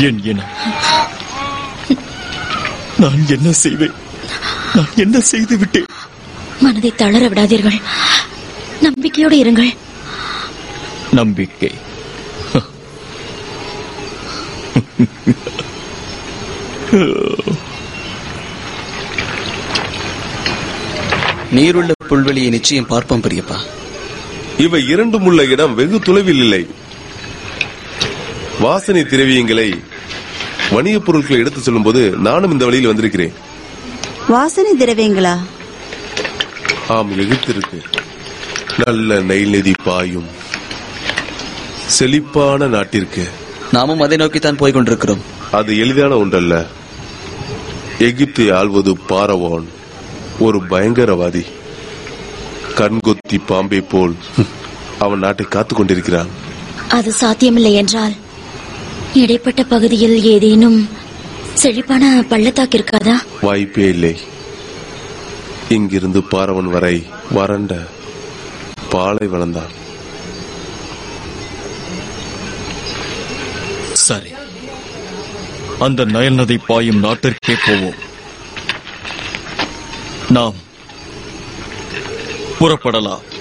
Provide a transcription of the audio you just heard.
என் இனம் நான் என்ன செய்வேன் நான் என்ன செய்து விட்டேன் மனதை தளர விடாதீர்கள் நம்பிக்கையோடு இருங்கள் நம்பிக்கை நீருள்ள புல்வெளியை நிச்சயம் பார்ப்போம் பெரியப்பா இவை இரண்டும் உள்ள இடம் வெகு தொலைவில் இல்லை வாசனை திரவியங்களை வணிகப் பொருட்களை எடுத்து செல்லும்போது நானும் இந்த வழியில் வந்திருக்கிறேன் வாசனை திரவியங்களா ஆம் எகிப்திற்கு நல்ல நெயில் நதி பாயும் செழிப்பான நாட்டிற்கு நாமும் அதை நோக்கித்தான் போய் கொண்டிருக்கிறோம் அது எளிதான ஒன்றல்ல எகிப்தை ஆள்வது பாரவான் ஒரு பயங்கரவாதி கண்கொத்தி பாம்பை போல் அவன் நாட்டை காத்துக் கொண்டிருக்கிறான் அது சாத்தியமில்லை என்றால் இடைப்பட்ட பகுதியில் ஏதேனும் செழிப்பான பள்ளத்தாக்கு இருக்காதா வாய்ப்பே இல்லை இங்கிருந்து பாரவன் வரை வறண்ட பாலைவனம்தான் சரி அந்த நயல் நதி பாயும் நாட்டிற்கே போவோம் நாம் புறப்படலாம்